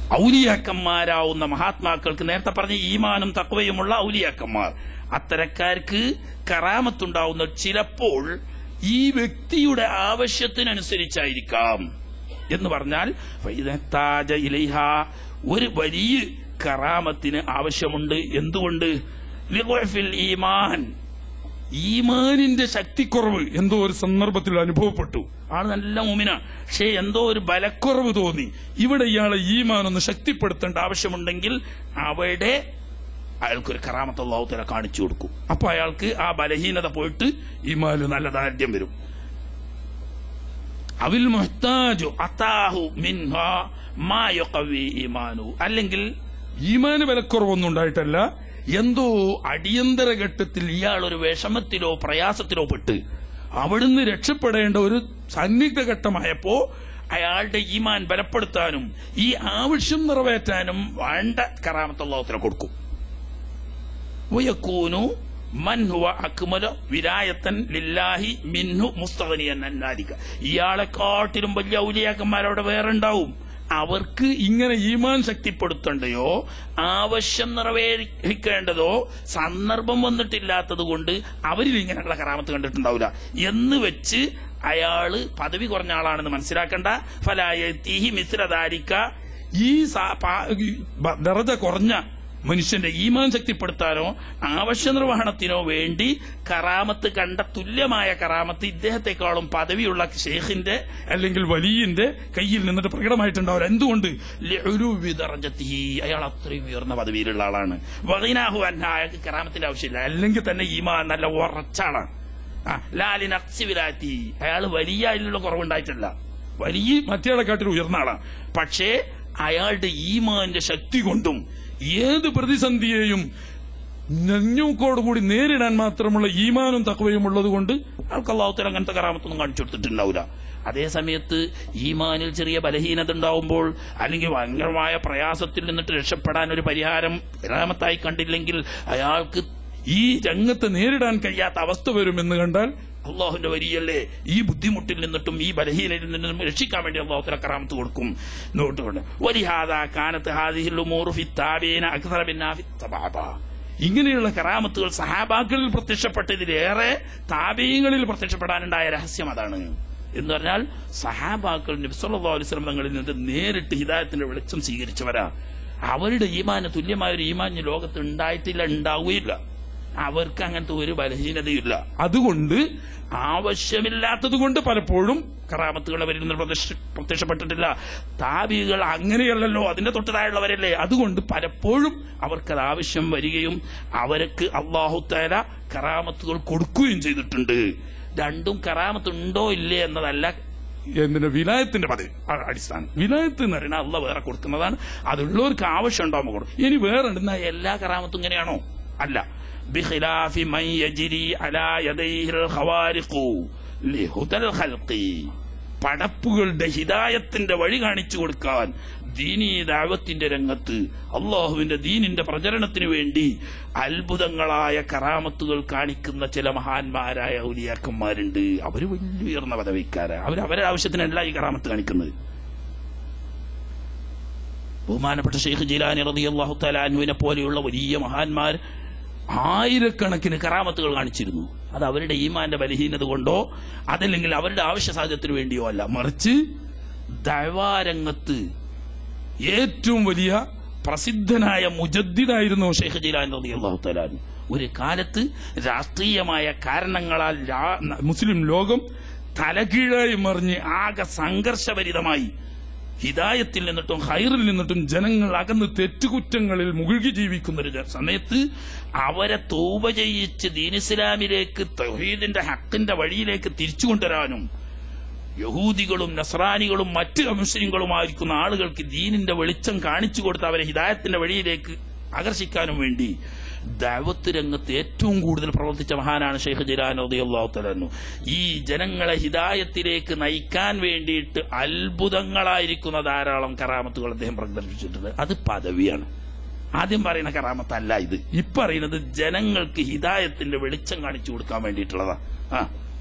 ഔലിയാക്കന്മാരാവുന്ന മഹാത്മാക്കൾക്ക് നേരത്തെ പറഞ്ഞ ഈമാനും തക്വയുമുള്ള ഔലിയാക്കന്മാർ അത്തരക്കാർക്ക് കറാമത്തുണ്ടാവുന്ന ചിലപ്പോൾ ഈ വ്യക്തിയുടെ ആവശ്യത്തിനനുസരിച്ചായിരിക്കാം എന്ന് പറഞ്ഞാൽ ഫൈദത്താജ ഇലൈഹ ഒരു വലിയ കറാമത്തിന് ആവശ്യമുണ്ട് എന്തുകൊണ്ട് ലിഗുഫിൽ ഈമാൻ ഈമാനിന്റെ ശക്തിക്കുറവ് എന്തോ ഒരു സന്ദർഭത്തിൽ അനുഭവപ്പെട്ടു ആള് നല്ല മുമിന പക്ഷേ എന്തോ ഒരു ബലക്കുറവ് തോന്നി ഇവിടെ ഇയാളെ ഈമാൻ ഒന്ന് ശക്തിപ്പെടുത്തേണ്ട ആവശ്യമുണ്ടെങ്കിൽ അവിടെ അയാൾക്കൊരു കറാമത്ത് അള്ളാഹുത്തല കാണിച്ചു കൊടുക്കും അപ്പൊ അയാൾക്ക് ആ ബലഹീനത പോയിട്ട് ഈമാന് നല്ല ദാരിദ്ര്യം വരും അവിൽ മുഹ്താജു അതാഹു മിൻഹ മാ യുഖവി ഈമാനു അല്ലെങ്കിൽ ഈമാന് വിലക്കുറവൊന്നും ഉണ്ടായിട്ടല്ല എന്തോ അടിയന്തര ഘട്ടത്തിൽ ഇയാൾ ഒരു വിഷമത്തിലോ പ്രയാസത്തിലോ പെട്ട് അവിടുന്ന് രക്ഷപ്പെടേണ്ട ഒരു സന്നിഗ്ധ ഘട്ടമായപ്പോ അയാളുടെ ഈമാൻ ബലപ്പെടുത്താനും ഈ ആവശ്യം നിറവേറ്റാനും വേണ്ട കറാമത്തുള്ളവത്തിന് കൊടുക്കും വയക്കൂനു മൻ ഹുവ അക്മല വിലായത്തൻ ലില്ലാഹി മിൻഹു മുസ്തഖനിയൻ അന്നാദിക ഇയാളെക്കാട്ടിലും വലിയ ഔലിയാക്കന്മാരവിടെ വേറെ ഉണ്ടാവും അവർക്ക് ഇങ്ങനെ ഈമാൻ ശക്തിപ്പെടുത്തേണ്ടയോ ആവശ്യം നിറവേറിക്കേണ്ടതോ സന്ദർഭം വന്നിട്ടില്ലാത്തത് കൊണ്ട് അവരിൽ ഇങ്ങനെയുള്ള കറാമത്ത് കണ്ടിട്ടുണ്ടാവില്ല എന്ന് വെച്ച് അയാള് പദവി കുറഞ്ഞ ആളാണെന്ന് മനസ്സിലാക്കണ്ട ഫലായത്തിഹി മിശ്രധാരിക്ക ഈ സാ- പാ- ഈ ബ- ദറജ കുറഞ്ഞ മനുഷ്യന്റെ ഈമാൻ ശക്തിപ്പെടുത്താനോ ആവശ്യ നിർവഹണത്തിനോ വേണ്ടി കറാമത്ത് കണ്ട തുല്യമായ കറാമത്ത് ഇദ്ദേഹത്തെക്കാളും പദവിയുള്ള ഷെയ്ഖിന്റെ അല്ലെങ്കിൽ വലിയന്റെ കയ്യിൽ നിന്നിട്ട് പ്രകടമായിട്ടുണ്ടാവില്ല എന്തുകൊണ്ട് ലഉലുവി ദറജത്തിഹി. അയാൾ അത്രയും ഉയർന്ന പദവിയിലുള്ള ആളാണ് വഗിനാഹു അൻഹ അയാൾക്ക് കറാമത്തിന്റെ ആവശ്യമില്ല അല്ലെങ്കിൽ തന്നെ ഈമാൻ നല്ല ഉറച്ച ആളാണ് ആ, ലാലിൻ അക്സിവിലാത്തി അയാൾ വലിയ അതിലുള്ള കുറവുണ്ടായിട്ടല്ല വലിയ മറ്റേയാളെക്കാട്ടിൽ ഉയർന്ന ആളാണ് പക്ഷേ അയാളുടെ ഈമാന്റെ ശക്തി കൊണ്ടും ഏത് പ്രതിസന്ധിയെയും നെഞ്ഞൂക്കോടുകൂടി നേരിടാൻ മാത്രമുള്ള ഈമാനും തക്കവയും ഉള്ളത് കൊണ്ട് ആൾക്ക് അള്ളാഹുത്തല അങ്ങനത്തെ കറാമത്തൊന്നും കാണിച്ചു കൊടുത്തിട്ടുണ്ടാവില്ല അതേ സമയത്ത് ഈമാനിൽ ചെറിയ ബലഹീനത ഉണ്ടാവുമ്പോൾ അല്ലെങ്കിൽ ഭയങ്കരമായ പ്രയാസത്തിൽ നിന്നിട്ട് രക്ഷപ്പെടാൻ ഒരു പരിഹാരം കറാമത്തായി കണ്ടില്ലെങ്കിൽ അയാൾക്ക് ഈ രംഗത്ത് നേരിടാൻ കഴിയാത്ത അവസ്ഥ വരുമെന്ന് കണ്ടാൽ അള്ളാഹുന്റെ വരിയല്ലേ ഈ ബുദ്ധിമുട്ടിൽ നിന്നിട്ടും ഈ ബലഹീനയിൽ നിന്നും രക്ഷിക്കാൻ വേണ്ടി അള്ളാഹുത്തല കറാമത്ത് കൊടുക്കും നോട്ടുകൊണ്ട് വലിഹാദ കാനത്ത് ഹാദിഹിൽ ഉമൂറു ഫി താബീന അക്സറ ബിന്നാ ഫി തബാബ ഇങ്ങനെയുള്ള കറാമത്തുകൾ സഹാബാക്കളിൽ പ്രത്യക്ഷപ്പെട്ടതിലേറെ താപീയങ്ങളിൽ പ്രത്യക്ഷപ്പെടാനുണ്ടായ രഹസ്യം അതാണ് എന്ന് പറഞ്ഞാൽ സഹാബാക്കൾ നബ്സല്ലാ അലിസ്ലം തങ്ങളിൽ നിന്ന് നേരിട്ട് ഹിദായത്തിന്റെ വെളിച്ചം സ്വീകരിച്ചവരാ അവരുടെ ഈമാന് തുല്യമായ ഒരു ഈമാൻ ഈ ലോകത്ത് ഉണ്ടായിട്ടില്ല ഉണ്ടാവുകയില്ല അവർക്ക് അങ്ങനത്തെ ഒരു ബലഹീനതയില്ല അതുകൊണ്ട് ആവശ്യമില്ലാത്തത് കൊണ്ട് പലപ്പോഴും കറാമത്തുകൾ അവരിൽ നിന്ന് പ്രത്യക്ഷ- പ്രത്യക്ഷപ്പെട്ടിട്ടില്ല താബികൾ അങ്ങനെയല്ലല്ലോ അതിന്റെ തൊട്ടതായുള്ളവരല്ലേ അതുകൊണ്ട് പലപ്പോഴും അവർക്കത് ആവശ്യം വരികയും അവർക്ക് അള്ളാഹുത്താല കറാമത്തുകൾ കൊടുക്കുകയും ചെയ്തിട്ടുണ്ട് രണ്ടും കറാമത്ത് ഉണ്ടോ ഇല്ലേ എന്നതല്ല എന്തിന്റെ വിലായത്തിന്റെ പദവി ആ- അടിസ്ഥാനം വിലായത്ത് എന്ന് പറയുന്നത് അള്ള വേറെ കൊടുക്കുന്നതാണ് അതുള്ളവർക്ക് ആവശ്യം ഉണ്ടാകുമ്പോൾ കൊടുക്കും ഇനി വേറെ ഉണ്ടെന്ന എല്ലാ കറാമത്തും ഇങ്ങനെയാണോ അല്ല ബിഖിലാഫി മൻ യജ്രി അലാ യദൈഹിൽ ഖവാരിഖു ലിഹുദൽ ഖൽഖി പടപ്പുകളുടെ ഹിദായത്തിന്റെ വഴി കാണിച്ചു കൊടുക്കാൻ ദീനീ ദാവത്തിന്റെ രംഗത്ത് അള്ളാഹുവിന്റെ ദീനിന്റെ പ്രചരണത്തിന് വേണ്ടി അത്ഭുതങ്ങളായ കറാമത്തുകൾ കാണിക്കുന്ന ചില മഹാന്മാരായ ഔലിയാക്കന്മാരുണ്ട് അവര് വലിയ ഉയർന്ന പദവിക്കാരാ അവർ അവരുടെ ആവശ്യത്തിനല്ല ഈ കറാമത്ത് കാണിക്കുന്നത് ബഹുമാനപ്പെട്ട ഷെയ്ഖ് ജിലാനി റളിയല്ലാഹു തആല അൻഹുവിനെ പോലെയുള്ള വലിയ മഹാന്മാർ ആയിരക്കണക്കിന് കറാമത്തുകൾ കാണിച്ചിരുന്നു അത് അവരുടെ ഈമാന്റെ ബലഹീനത കൊണ്ടോ അതല്ലെങ്കിൽ അവരുടെ ആവശ്യ സാധ്യത്തിന് വേണ്ടിയോ അല്ല മറിച്ച് ദൈവാരംഗത്ത് ഏറ്റവും വലിയ പ്രസിദ്ധനായ മുജദ്ദിദായിരുന്നു ഷെയ്ഖ് ജിലാൻ റളിയല്ലാഹു തആല അൻഹു. ഒരു കാലത്ത് രാഷ്ട്രീയമായ കാരണങ്ങളാൽ രാ- മുസ്ലിം ലോകം തലകീഴായി മറിഞ്ഞ് ആകെ സംഘർഷഭരിതമായി ഹിദായത്തിൽ നിന്നിട്ടും ഹൈറിൽ നിന്നിട്ടും ജനങ്ങൾ അകന്ന് തെറ്റുകുറ്റങ്ങളിൽ മുഴുകി ജീവിക്കുന്ന ഒരു ജ- സമയത്ത് അവരെ തൗബ ചെയ്യിച്ച് ദീനിസ്ലാമിലേക്ക് തൗഹീദിന്റെ ഹക്കിന്റെ വഴിയിലേക്ക് തിരിച്ചു കൊണ്ടുവരാനും യഹൂദികളും നസ്രാനികളും മറ്റ് മുസ്ലിങ്ങളുമായിരിക്കുന്ന ആളുകൾക്ക് ദീനിന്റെ വെളിച്ചം കാണിച്ചു കൊടുത്ത് അവരെ ഹിദായത്തിന്റെ വഴിയിലേക്ക് ആകർഷിക്കാനും വേണ്ടി ദാവത്ത് രംഗത്ത് ഏറ്റവും കൂടുതൽ പ്രവർത്തിച്ച മഹാനാണ് ഷെയ്ഖ് ജിലാൻ റളിയല്ലാഹു തആല അൻഹു. ഈ ജനങ്ങളെ ഹിദായത്തിലേക്ക് നയിക്കാൻ വേണ്ടിയിട്ട് അത്ഭുതങ്ങളായിരിക്കുന്ന ധാരാളം കറാമത്തുകൾ അദ്ദേഹം പ്രദർശിപ്പിച്ചിട്ടുണ്ട് അത് പദവിയാണ് ആദ്യം പറയുന്ന കറാമത്തല്ല ഇത് ഇപ്പൊ പറയുന്നത് ജനങ്ങൾക്ക് ഹിദായത്തിന്റെ വെളിച്ചം കാണിച്ചു കൊടുക്കാൻ വേണ്ടിയിട്ടുള്ളതാ ആ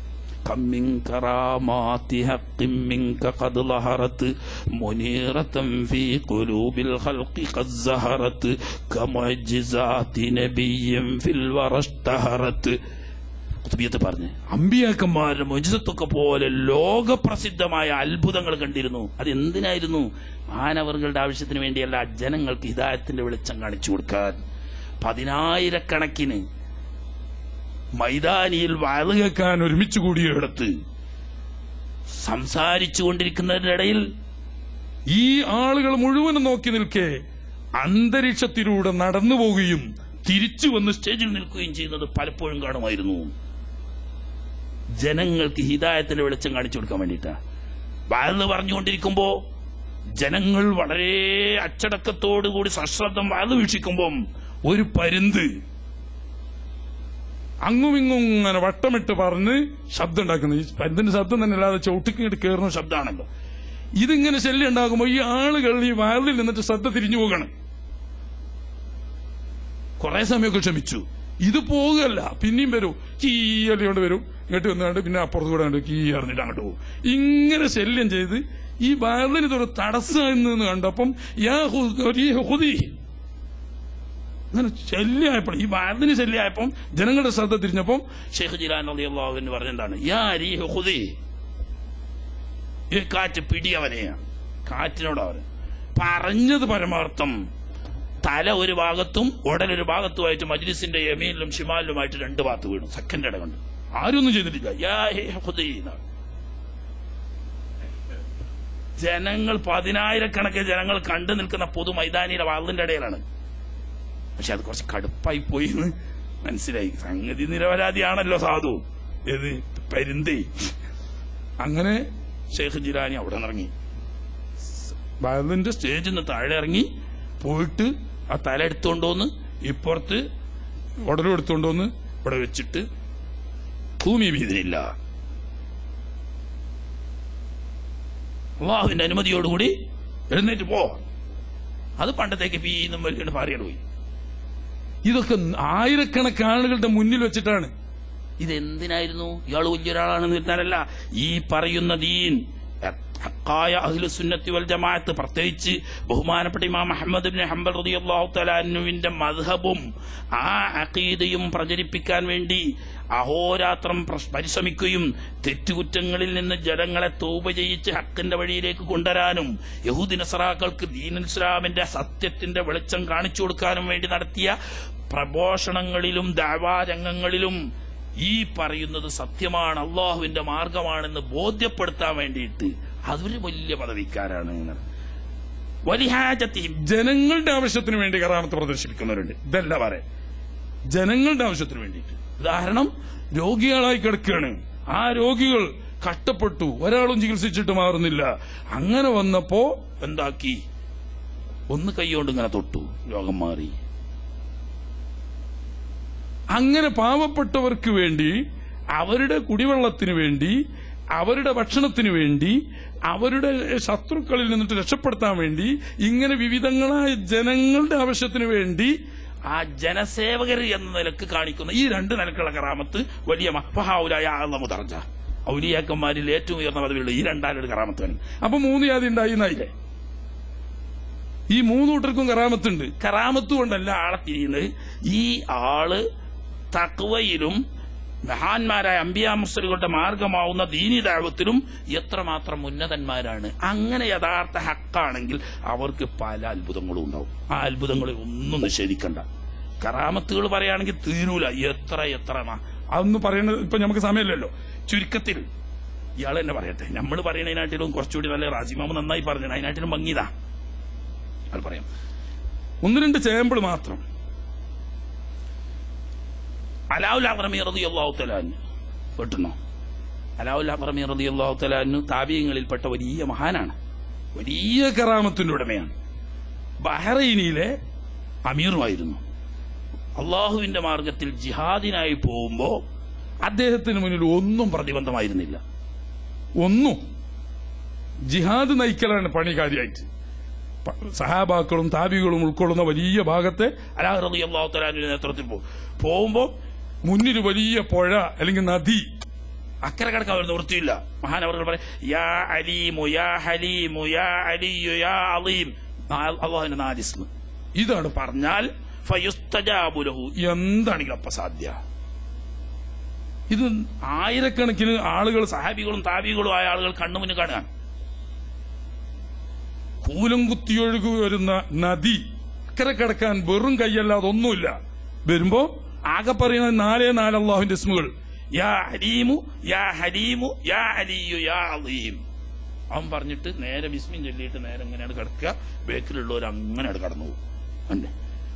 كم من كرامات حق منك قد ظهرت منيرة في قلوب الخلق قد زهرت كمعجزات نبي في الورى اشتهرت കുത്തുബിയത്ത് പറഞ്ഞ് അമ്പിയാക്കന്മാരുടെ മൊജിസത്തൊക്കെ പോലെ ലോകപ്രസിദ്ധമായ അത്ഭുതങ്ങൾ കണ്ടിരുന്നു അത് എന്തിനായിരുന്നു മാനവர்களுടെ ആവശ്യത്തിന് വേണ്ടിയല്ല ജനങ്ങൾക്ക് ഹിദായത്തിന്റെ വെളിച്ചം കാണിച്ചു കൊടുക്കാൻ പതിനായിരക്കണക്കിന് മൈതാനിയിൽ വയത് കേൾക്കാൻ ഒരുമിച്ച് കൂടിയെടുത്ത് സംസാരിച്ചു കൊണ്ടിരിക്കുന്നതിന്റെ ഇടയിൽ ഈ ആളുകൾ മുഴുവനും നോക്കി നിൽക്കെ അന്തരീക്ഷത്തിലൂടെ നടന്നു പോവുകയും തിരിച്ചു വന്ന് സ്റ്റേജിൽ നിൽക്കുകയും ചെയ്യുന്നത് പലപ്പോഴും കാണുമായിരുന്നു ജനങ്ങൾക്ക് ഹിദായത്തിന്റെ വെളിച്ചം കാണിച്ചു കൊടുക്കാൻ വേണ്ടിയിട്ടാ വയല് പറഞ്ഞുകൊണ്ടിരിക്കുമ്പോ ജനങ്ങൾ വളരെ അച്ചടക്കത്തോടുകൂടി സശ്രദ്ധം വയല് വീക്ഷിക്കുമ്പം ഒരു പരുന്ത് അങ്ങും ഇങ്ങും ഇങ്ങനെ വട്ടമിട്ട് പറഞ്ഞ് ശബ്ദം ഉണ്ടാക്കുന്നത് ഈ പരുന്തിന്റെ ശബ്ദം തന്നെ അല്ലാതെ ചവിട്ടിക്കിട്ട് കയറുന്ന ശബ്ദം ശബ്ദമാണല്ലോ ഇതിങ്ങനെ ശല്യം ഉണ്ടാകുമ്പോൾ ഈ ആളുകൾ ഈ വയലിൽ നിന്നിട്ട് ശ്രദ്ധ തിരിഞ്ഞു പോകണം കുറെ സമയമൊക്കെ ക്ഷമിച്ചു ഇത് പോകുകയല്ല പിന്നെയും വരും കീയല്ലിയോണ്ട് വരും ഇങ്ങോട്ട് വന്നുകൊണ്ട് പിന്നെ അപ്പുറത്ത് കൂടെ കണ്ട് കീ അറിഞ്ഞിട്ട് അങ്ങോട്ട് പോകും ഇങ്ങനെ ശല്യം ചെയ്ത് ഈ വയലിന് ഇതൊരു തടസ്സം കണ്ടപ്പം യാ ഹു- ഈ ഹുദി അങ്ങനെ ശല്യമായപ്പോൾ ഈ വയലിന് ശല്യമായപ്പം ജനങ്ങളുടെ ശ്രദ്ധ തിരിഞ്ഞപ്പം ഷെയ്ഖ് ജിലാൻ അലി അള്ളാഹുവിന് പറഞ്ഞെന്താണ് യാ രീഹ് ഹുദി ഈ കാറ്റ് പിടിയവനെയാണ് കാറ്റിനോട് അവൻ പറഞ്ഞത് പരമാർത്ഥം തല ഒരു ഭാഗത്തും ഉടലൊരു ഭാഗത്തുമായിട്ട് മജ്ലിസിന്റെ യമീനിലും ഷിമാലിലുമായിട്ട് രണ്ട് ഭാഗത്ത് വീണു സെക്കൻഡ് ഇട കണ്ടു ആരൊന്നും ചെയ്തിട്ടില്ല യാ ഹേ ഹുദി എന്നാണ്. ജനങ്ങൾ പതിനായിരക്കണക്കിന് ജനങ്ങൾ കണ്ടു നിൽക്കുന്ന പൊതു മൈതാനിയുടെ വാളിന്റെ ഇടയിലാണ് പക്ഷെ അത് കുറച്ച് കടുപ്പായി പോയി എന്ന് മനസ്സിലായി സംഗതി നിരപരാധിയാണല്ലോ സാധു ഏത് പരുന്തേ അങ്ങനെ ഷെയ്ഖ് ജിലാനി അവിടെ ഇറങ്ങി വയലിന്റെ സ്റ്റേജിൽ നിന്ന് താഴെ ഇറങ്ങി പോയിട്ട് ആ തല എടുത്തുകൊണ്ടുവന്ന് ഇപ്പുറത്ത് ഉടലും എടുത്തുകൊണ്ടുവന്ന് ഇവിടെ വെച്ചിട്ട് ഭൂമി വീതിനില്ല അള്ളാഹുവിന്റെ അനുമതിയോടുകൂടി എഴുന്നേറ്റ് പോ അത് പണ്ടത്തേക്ക് പീന്നും വലിയ പാറിയാണ് പോയി ഇതൊക്കെ ആയിരക്കണക്കിന് ആളുകളുടെ മുന്നിൽ വെച്ചിട്ടാണ് ഇതെന്തിനായിരുന്നു ഇയാൾ വലിയൊരാളാണെന്ന് ഇരുന്നാലല്ല ഈ പറയുന്ന ദീൻ ഹക്കായ അഹ്ലുസുന്നത്തി വൽ ജമാഅത്ത് പ്രത്യേകിച്ച് ബഹുമാനപ്പെട്ട ഇമാം അഹമ്മദ് ബിൻ ഹംബൽ റളിയല്ലാഹു തആലാനുവിന്റെ മദ്ഹബും ആ അഖീദയും പ്രചരിപ്പിക്കാൻ വേണ്ടി അഹോരാത്രം പ്രസ്- പരിശ്രമിക്കുകയും തെറ്റുകുറ്റങ്ങളിൽ നിന്ന് ജനങ്ങളെ തൗബ ചെയ്യിച്ച് ഹക്കിന്റെ വഴിയിലേക്ക് കൊണ്ടുവരാനും യഹൂദി നസറാക്കൾക്ക് ദീൻ ഇസ്ലാമിന്റെ സത്യത്തിന്റെ വെളിച്ചം കാണിച്ചു കൊടുക്കാനും വേണ്ടി നടത്തിയ പ്രഘോഷണങ്ങളിലും ദാവാരംഗങ്ങളിലും ഈ പറയുന്നത് സത്യമാണ് അള്ളാഹുവിന്റെ മാർഗമാണെന്ന് ബോധ്യപ്പെടുത്താൻ വേണ്ടിയിട്ട് അതൊരു വലിയ പദവിക്കാരാണ് വലിഹാജത്തി ജനങ്ങളുടെ ആവശ്യത്തിന് വേണ്ടി കറാമത്ത് പ്രദർശിപ്പിക്കുന്നവരുണ്ട് ഇതല്ല പറയാൻ ജനങ്ങളുടെ ആവശ്യത്തിന് വേണ്ടിയിട്ട് ഉദാഹരണം രോഗികളായി കിടക്കുകയാണ് ആ രോഗികൾ കഷ്ടപ്പെട്ടു ഒരാളും ചികിത്സിച്ചിട്ട് മാറുന്നില്ല അങ്ങനെ വന്നപ്പോ എന്താക്കി ഒന്ന് കൈകൊണ്ട് ഇങ്ങനെ തൊട്ടു രോഗം മാറി അങ്ങനെ പാവപ്പെട്ടവർക്ക് വേണ്ടി അവരുടെ കുടിവെള്ളത്തിന് വേണ്ടി അവരുടെ ഭക്ഷണത്തിന് വേണ്ടി അവരുടെ ശത്രുക്കളിൽ നിന്നിട്ട് രക്ഷപ്പെടുത്താൻ വേണ്ടി ഇങ്ങനെ വിവിധങ്ങളായ ജനങ്ങളുടെ ആവശ്യത്തിന് വേണ്ടി ആ ജനസേവകർ എന്ന നിലക്ക് കാണിക്കുന്ന ഈ രണ്ട് നിലക്കുള്ള കറാമത്ത് വലിയ മഹൗലായ മുതർജ ഔലിയാക്കന്മാരിൽ ഏറ്റവും ഉയർന്ന പദവിയുള്ള ഈ രണ്ടാളുടെ കറാമത്ത് വേണം അപ്പൊ മൂന്ന് ജാതി ഉണ്ടായി എന്നായില്ലേ ഈ മൂന്ന് കൂട്ടർക്കും കറാമത്തുണ്ട് കറാമത്ത് കൊണ്ടല്ല ആളെ തിരിയുന്നത് ഈ ആള് തക്വയിലും മഹാന്മാരായ അമ്പിയാ മുസ്ലികളുടെ മാർഗമാവുന്ന ദീനി ദാവത്തിലും എത്രമാത്രം ഉന്നതന്മാരാണ് അങ്ങനെ യഥാർത്ഥ ഹക്കാണെങ്കിൽ അവർക്ക് പല അത്ഭുതങ്ങളും ഉണ്ടാവും ആ അത്ഭുതങ്ങളെ ഒന്നും നിഷേധിക്കണ്ട കറാമത്തുകൾ പറയുകയാണെങ്കിൽ തീരൂല എത്ര എത്ര എണ്ണ. അതൊന്നും പറയുന്നത് ഇപ്പൊ നമുക്ക് സമയമില്ലല്ലോ ചുരുക്കത്തിൽ ഇയാൾ തന്നെ പറയട്ടെ നമ്മൾ പറയണതിനാട്ടിലും കുറച്ചുകൂടി നല്ല റാസിമാമ നന്നായി പറഞ്ഞു അതിനാട്ടിലും ഭംഗിയതാ അത് പറയാം ഒന്ന് രണ്ട് ചേമ്പിൾ മാത്രം അലാവുൽ അബ്രമി റതി അള്ളാഹു തലാന് കേട്ടുന്നോ അലാവുൽ അബ്രമി റതി അള്ളാഹു തലാനു താപീയങ്ങളിൽപ്പെട്ട വലിയ മഹാനാണ് വലിയ കറാമത്തിന്റെ ഉടമയാണ് ബഹ്റൈനിലെ അമീറുമായിരുന്നു അള്ളാഹുവിന്റെ മാർഗത്തിൽ ജിഹാദിനായി പോകുമ്പോ അദ്ദേഹത്തിന് മുന്നിൽ ഒന്നും പ്രതിബന്ധമായിരുന്നില്ല ഒന്നും ജിഹാദ് നയിക്കലാണ് പണി കാര്യമായിട്ട് പ- സഹാബാക്കളും താബികളും ഉൾക്കൊള്ളുന്ന വലിയ ഭാഗത്തെ അലാഹ് റതി അള്ളാഹു തലാനുവിന്റെ നേതൃത്വത്തിൽ പോകും പോകുമ്പോ മുന്നിൽ വലിയ പുഴ അല്ലെങ്കിൽ നദി അക്കരെ കിടക്കാൻ ഒരു നിവൃത്തിയില്ല മഹാനവർകൾ പറയും യാ അലീമു യാ ഹലീമു യാ അലിയു യാ അലീം അള്ളാഹുവിന്റെ നാലിസ്മ ഇതാണ് പറഞ്ഞാൽ ഫയുസ്തജാബുലഹു എന്താണെങ്കിലും അപ്പൊ സാധ്യ ഇത് ആയിരക്കണക്കിന് ആളുകൾ സഹാബികളും താബികളും ആയ ആളുകൾ കണ്ണുമുന്നിൽ കാണുകയാണ് കൂലം കുത്തിയൊഴുകി വരുന്ന നദി അക്കരെ കിടക്കാൻ വെറും കൈയല്ലാതെ ഒന്നുമില്ല വരുമ്പോ ആകെ പറയുന്ന നാലേ നാല് അള്ളാഹുവിന്റെ ഇസ്മുകൾ യാ അലീമു യാ ഹലീമു യാ അലിയു യാ അലീം അവൻ പറഞ്ഞിട്ട് നേരെ ബിസ്മിൻ ചൊല്ലിയിട്ട് നേരെ എങ്ങനെയാണ് കിടക്കുക ബേക്കിലുള്ളവർ അങ്ങനെയാണ് കടന്നു പോകും അല്ലേ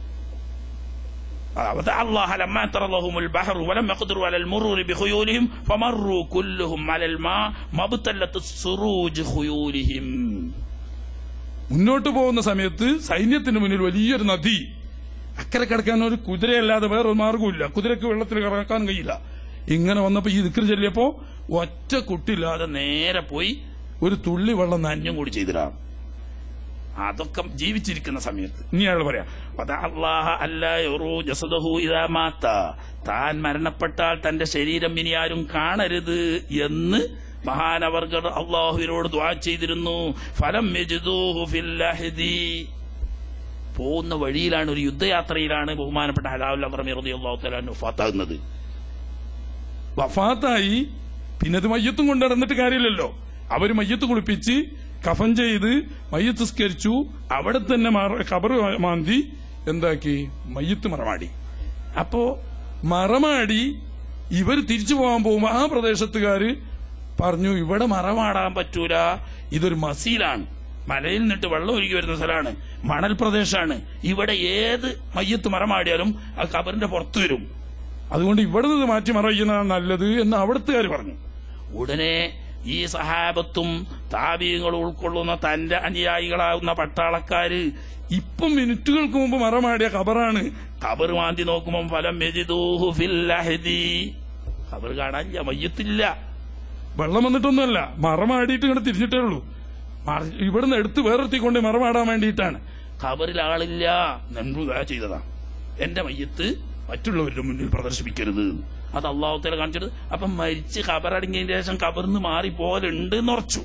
ودعا الله لما ترى لهم البحر ولم يقدروا على المرور بخيولهم فمروا كلهم على الماء ما ابتلت السروج خيولهم മുന്നോട്ട് പോകുന്ന സമയത്ത് സൈന്യത്തിന് മുന്നിൽ വലിയൊരു നദി അക്കരെ കിടക്കാൻ ഒരു കുതിരയല്ലാതെ വേറൊരു മാർഗമില്ല കുതിരക്ക് വെള്ളത്തിൽ കിടക്കാൻ കഴിയില്ല ഇങ്ങനെ വന്നപ്പോ ഈ ദിക്കർ ചെല്ലിയപ്പോ ഒറ്റ കുട്ടിയില്ലാതെ നേരെ പോയി ഒരു തുള്ളി വെള്ളം നനഞ്ഞും കൂടി ചെയ്തിടാം അതൊക്കെ ജീവിച്ചിരിക്കുന്ന സമയത്ത് ഇനി അയാൾ പറയാം വദഅ അല്ലാഹ അല്ലാ യറൂ ജസദഹു ഇദാ മാത്ത താൻ മരണപ്പെട്ടാൽ തന്റെ ശരീരം ഇനി ആരും കാണരുത് എന്ന് മഹാനവർഗർ അള്ളാഹുവിനോട് ദ്വാ ചെയ്തിരുന്നു ഫലം യജിദൂഹു ഫിൽ ലഹ്ദി പോകുന്ന വഴിയിലാണ് ഒരു യുദ്ധയാത്രയിലാണ് ബഹുമാനപ്പെട്ട ഹലാവുൽ അബ്രമി റളിയല്ലാഹു തആല വഫാത്താകുന്നത് വഫാത്തായി പിന്നെ അത് മയ്യത്തും കൊണ്ട് നടന്നിട്ട് കാര്യമില്ലല്ലോ അവര് മയ്യത്ത് കുളിപ്പിച്ച് കഫൻ ചെയ്ത് മയ്യത്ത് സ്കരിച്ചു അവിടെ തന്നെ മറ- ഖബറ് മാന്തി എന്താക്കി മയ്യത്ത് മറമാടി അപ്പോ മറമാടി ഇവർ തിരിച്ചു പോകാൻ പോകുമ്പോ ആ പ്രദേശത്തുകാര് പറഞ്ഞു ഇവിടെ മറമാടാൻ പറ്റൂല ഇതൊരു മസീലാണ് മലയിൽ നിന്നിട്ട് വെള്ളം ഒഴുകി വരുന്ന സ്ഥലമാണ് മണൽ പ്രദേശമാണ് ഇവിടെ ഏത് മയ്യത്ത് മറമാടിയാലും ആ കബറിന്റെ പുറത്തു വരും അതുകൊണ്ട് ഇവിടെ നിന്ന് മാറ്റി മറയ്ക്കുന്നതാണ് നല്ലത് എന്ന് അവിടുത്തുകാർ പറഞ്ഞു ഉടനെ ഈ സഹാബത്തും താപീയങ്ങളും ഉൾക്കൊള്ളുന്ന തന്റെ അനുയായികളാകുന്ന പട്ടാളക്കാര് ഇപ്പം മിനിറ്റുകൾക്ക് മുമ്പ് മറമാടിയ ഖബറാണ് കബർ മാന്തി നോക്കുമ്പോൾ ഫലം യജിദൂഹു ഫിൽ ലഹദി കബർ കാണാനില്ല മയ്യത്തില്ല വെള്ളം വന്നിട്ടൊന്നുമല്ല മറമാടിയിട്ട് ഇങ്ങോട്ട് തിരിഞ്ഞിട്ടേ ഉള്ളൂ മറ- ഇവിടുന്ന് എടുത്ത് വേറെത്തിക്കൊണ്ട് മറമാടാൻ വേണ്ടിയിട്ടാണ് ഖബറിൽ ആളില്ല നൻപുക ചെയ്തതാ എന്റെ മയ്യത്ത് മറ്റുള്ളവരുടെ മുന്നിൽ പ്രദർശിപ്പിക്കരുത് അത് അള്ളാഹുത്തേല കാണിച്ചിട്ട് അപ്പൊ മരിച്ച് ഖബറടങ്ങിയതിന് ശേഷം ഖബറിന്ന് മാറി പോലുണ്ട് എന്ന് ഉറച്ചു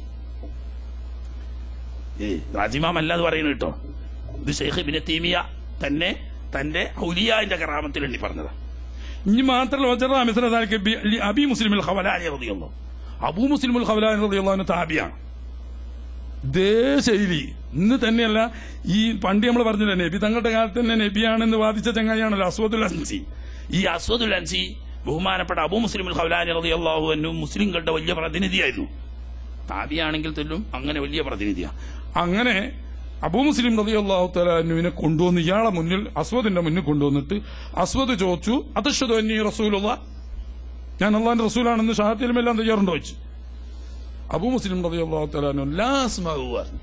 ഏ രാജിമാമല്ല അത് പറയുന്നത് കേട്ടോ ഇത് ഷെയ്ഖ് ബിൻ തീമിയ തന്നെ തന്റെ ഔലിയാന്റെ കറാമത്തിൽ എണ്ണി പറഞ്ഞതാ ഇനി മാത്രമല്ല വജറ മിസ്ര ദാലിക ബി- ലി അബി മുസ്ലിമിൽ ഖവലാനി ഖലാനി റളിയല്ലാഹു അബൂ മുസ്ലിമുൽ ഖവലാനി റളിയല്ലാഹു താബിയാണ് ഇതേ ശൈലി ഇന്ന് തന്നെയല്ല ഈ പണ്ട് നമ്മൾ പറഞ്ഞില്ല നബി തങ്ങളുടെ കാലത്ത് തന്നെ നബിയാണെന്ന് വാദിച്ച ചങ്ങായിയാണല്ലോ അസ്വദുൽ അൻസി ഈ അസ്വദുൽ അൻസി ബഹുമാനപ്പെട്ട അബൂ മുസ്ലിം ഖൗലാനി റളിയല്ലാഹു അൻഹു മുസ്ലിങ്ങളുടെ വലിയ പ്രതിനിധിയായിരുന്നു താബിയാണെങ്കിൽ തെല്ലും അങ്ങനെ വലിയ പ്രതിനിധിയാ അങ്ങനെ അബൂ മുസ്ലിം റളിയല്ലാഹു തആലാനുവിനെ കൊണ്ടുവന്ന് ഇയാളെ മുന്നിൽ അസ്വദിന്റെ മുന്നിൽ കൊണ്ടുവന്നിട്ട് അസ്വദ് ചോദിച്ചു അതശ്വദ് അന്നി റസൂലുള്ള ഞാൻ അള്ളാന്റെ റസൂലാണെന്ന് ഷാഹത്തിലും എല്ലാം തയ്യാറുണ്ടോ വെച്ച് അബൂ മുസ്ലിം റളിയല്ലാഹു തആലാനു ലാ അസ്മഉ പറഞ്ഞു.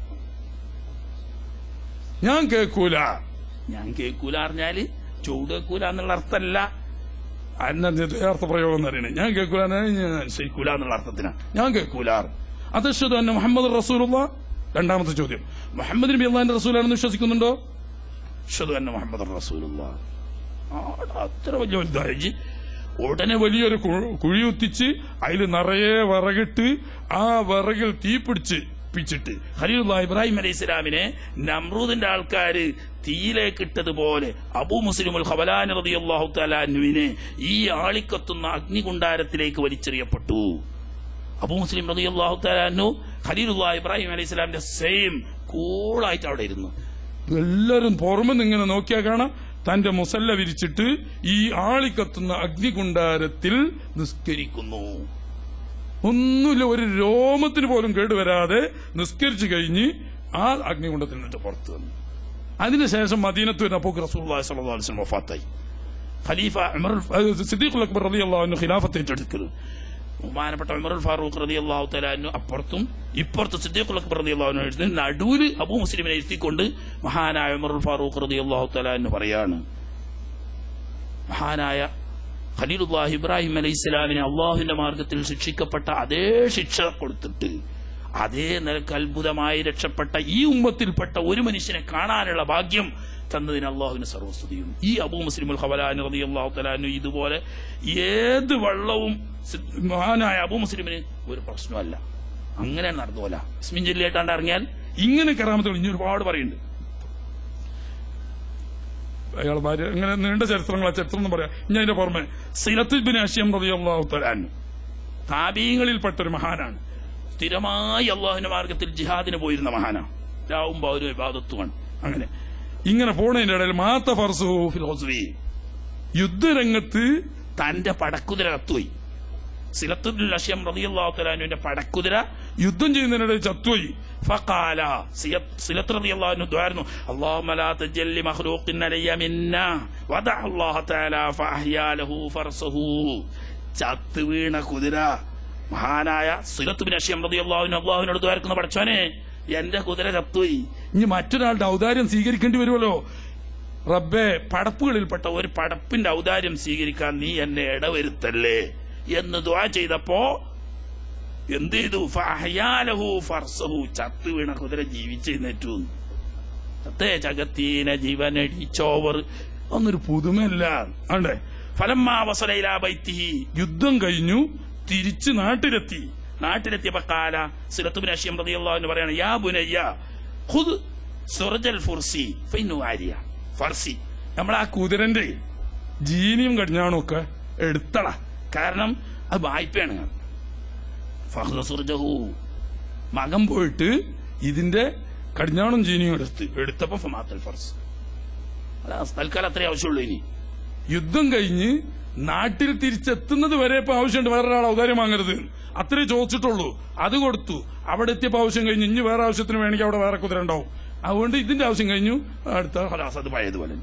ഞാൻ കേൾക്കൂല ഞാൻ കേൾക്കൂല അറിഞ്ഞാല് ചൂട് കേൾക്കൂല എന്നുള്ള അർത്ഥമല്ല അന്ന യഥാർത്ഥ പ്രയോഗം എന്ന് അറിയണേ ഞാൻ കേൾക്കൂല എന്ന് പറഞ്ഞാൽ ഞാൻ കേൾക്കൂല എന്നുള്ള അർത്ഥത്തിനാ ഞാൻ കേൾക്കൂല അതശ്വദ് അന്ന മുഹമ്മദ് റസൂലുള്ള രണ്ടാമത്തെ ചോദ്യം മുഹമ്മദ് നബി അള്ളാന്റെ റസൂലാണെന്ന് വിശ്വസിക്കുന്നുണ്ടോ അഷ്ഹദു അന്ന മുഹമ്മദ് റസൂലുള്ള അത്ര വലിയ വലുതായി ഉടനെ വലിയൊരു കു- കുഴി കുത്തിച്ച് അതിൽ നിറയെ വിറകിട്ട് ആ വിറകിൽ തീ പിടിച്ച് പിടിച്ചിട്ട് ഖലീലുല്ലാ ഇബ്രാഹിം അലൈഹി ഇസ്ലാമിനെ നമ്രൂദിന്റെ ആൾക്കാര് തീയിലേക്ക് ഇട്ടതുപോലെ അബൂ മുസ്ലിമുൽ ഖബലാൻ റളിയല്ലാഹു തആല അൻഹുവിനെ ഈ ആളിക്കത്തുന്ന അഗ്നികുണ്ടാരത്തിലേക്ക് വലിച്ചെറിയപ്പെട്ടു അബൂ മുസ്ലിം റളിയല്ലാഹു തആല അൻഹു ഖലീലുല്ലാ ഇബ്രാഹിം അലൈഹി ഇസ്ലാമിന്റെ സെയിം കൂളായിട്ട് അവിടെ ഇരുന്നു എല്ലാരും പുറമെന്ന് ഇങ്ങനെ നോക്കിയാൽ കാണാം തന്റെ മുസല്ല വിരിച്ചിട്ട് ഈ ആളിക്കത്തുന്ന അഗ്നികുണ്ടാരത്തിൽ നിസ്കരിക്കുന്നു ഒന്നുമില്ല ഒരു രോമത്തിന് പോലും കേടുവരാതെ നിസ്കരിച്ചു കഴിഞ്ഞ് ആ അഗ്നികുണ്ടത്തിൽ നിന്നിട്ട് പുറത്തു വന്നു അതിനുശേഷം മദീനത്ത് വരുന്നപ്പോൾ റസൂലുള്ളാഹി സ്വല്ലല്ലാഹു അലൈഹി വസല്ലം വഫാത്തായി ഖലീഫ ഉമർ സിദ്ദീഖുൽ അക്ബർ റളിയല്ലാഹു അൻഹു ഖിലാഫത്ത് ഏറ്റെടുത്തു ബഹുമാനപ്പെട്ട ഉമറുൽ ഫാറൂഖ് റളിയല്ലാഹു തആല അൻഹു അപ്പുറത്തും ഇപ്പുറത്ത് സിദ്ദീഖുൽ അക്ബർ റളിയല്ലാഹു അൻഹു എഴുതി നടുവിൽ അബൂ മുസ്ലിമിനെ ഇരുത്തിക്കൊണ്ട് മഹാനായ ഉമറുൽ ഫാറൂഖ് റളിയല്ലാഹു തആല അൻഹു പറയാണ് മഹാനായ ഖലീലുല്ലാഹി ഇബ്രാഹിം അലൈഹി ഇസ്ലാമിനെ അള്ളാഹുവിന്റെ മാർഗത്തിൽ ശിക്ഷിക്കപ്പെട്ട അതേ ശിക്ഷ കൊടുത്തിട്ട് അതേ നിലക്ക് അത്ഭുതമായി രക്ഷപ്പെട്ട ഈ ഉമ്മത്തിൽപ്പെട്ട ഒരു മനുഷ്യനെ കാണാനുള്ള ഭാഗ്യം തന്നതിന് അള്ളാഹുവിന് സർവസ്തുതിയും ഈ അബൂ മുസ്ലിമുൽ ഖബലാൻ റതി അള്ളാഹു തലാനു ഇതുപോലെ ഏത് വെള്ളവും സി- മഹാനായ അബൂ മുസ്ലിമിന് ഒരു പ്രശ്നമല്ല അങ്ങനെ നടന്നു പോലെ ഇസ്മിൻ ജില്ലയായിട്ടാണ്ട് ഇറങ്ങിയാൽ ഇങ്ങനെ കറാമത്തുകൾ ഇനി ഒരുപാട് പറയുന്നുണ്ട് അയാൾ ഭാര്യ ഇങ്ങനെ നീണ്ട ചരിത്രങ്ങൾ ആ ചരിത്രം എന്ന് പറയാം ഇനി അതിന്റെ പുറമെ സിലത്തുബിൻ അഷ്യം റളിയല്ലാഹു തആല താബീങ്ങളിൽപ്പെട്ട ഒരു മഹാനാണ് സ്ഥിരമായി അള്ളാഹുവിന്റെ മാർഗത്തിൽ ജിഹാദിന് പോയിരുന്ന മഹാനാണ് രാവും പൗരും വിവാദത്തുമാണ് അങ്ങനെ ഇങ്ങനെ പോണതിന്റെ ഇടയിൽ മാത്ത ഫർസുഹു ഫിൽ ഹുസ്വി. യുദ്ധരംഗത്ത് തന്റെ പടക്കുതിര കത്തുപോയി സിലത്തുൽ ലക്ഷ്യം റളിയല്ലാഹു തലാനുവിന്റെ പടക്കുതിര യുദ്ധം ചെയ്യുന്നതിനിടയിൽ ചത്തുപോയി فقال سلط رضي الله عنه دعارنو اللهم لا تجل لمخلوق علي منا ودع الله تعالى فأحيا له فرسه ചത്ത് വീണ കുതിര മഹാനായ സുലത്ത് ബിൻ അഷ്യം റതി അള്ളാഹുവിന് അള്ളാഹുവിനോട് ദ്വാരക്കുന്ന പഠിച്ചോനെ എന്റെ കുതിര ചത്തുപോയി ഇനി മറ്റൊരാളുടെ ഔദാര്യം സ്വീകരിക്കേണ്ടി വരുമല്ലോ റബ്ബേ പടപ്പുകളിൽപ്പെട്ട ഒരു പടപ്പിന്റെ ഔദാര്യം സ്വീകരിക്കാൻ നീ എന്നെ ഇടവരുത്തല്ലേ എന്ന് ദ്വാ ചെയ്തപ്പോ എന്ത് ചെയ്തു ഫഹയാലഹു ഫർസഹു ചത്തു വീണ കുതിര ജീവിച്ചെഴുന്നേറ്റു സത്തേ ജഗത്തീന ജീവനടിച്ചോവർ ഒന്നൊരു പുതുമല്ല ആണ്ടേ ഫലമ്മാ വസലയിലാ ബൈത്തിഹി യുദ്ധം കഴിഞ്ഞു തിരിച്ച് നാട്ടിലെത്തി നാട്ടിലെത്തിയപ്പോ കാല സിറത്തുബിൻ അഷ്യം റളിയല്ലാഹു അൻഹു പറയാണ് യാ ബുനയ്യ ഖുദ് സുറജൽ ഫുർസി ഫൈനു ആരിയ ഫർസി നമ്മൾ ആ കുതിരന്റെ ജീനിയും കടിഞ്ഞാണും ഒക്കെ എടുത്തള കാരണം അത് വായ്പയാണ് ഫഹ്ദ സുർജഹു മകൻ പോയിട്ട് ഇതിന്റെ കടിഞ്ഞാണും ജീനിയും എടുത്ത് എടുത്തപ്പോ ഫമാത്തൽ ഫർസ് അല്ല തൽക്കാലം അത്രേ ആവശ്യമുള്ളൂ ഇനി യുദ്ധം കഴിഞ്ഞ് നാട്ടിൽ തിരിച്ചെത്തുന്നത് വരെ ഇപ്പൊ ആവശ്യമുണ്ട് വേറൊരാൾ ഔദാര്യം വാങ്ങരുത് അത്രേ ചോദിച്ചിട്ടുള്ളൂ അത് കൊടുത്തു അവിടെ എത്തിയപ്പോ ആവശ്യം കഴിഞ്ഞ് ഇനി വേറെ ആവശ്യത്തിന് വേണമെങ്കിൽ അവിടെ വേറെ കുതിര ഉണ്ടാവും അതുകൊണ്ട് ഇതിന്റെ ആവശ്യം കഴിഞ്ഞു അടുത്ത ഖലാസ് അത് പഴയതുപോലെ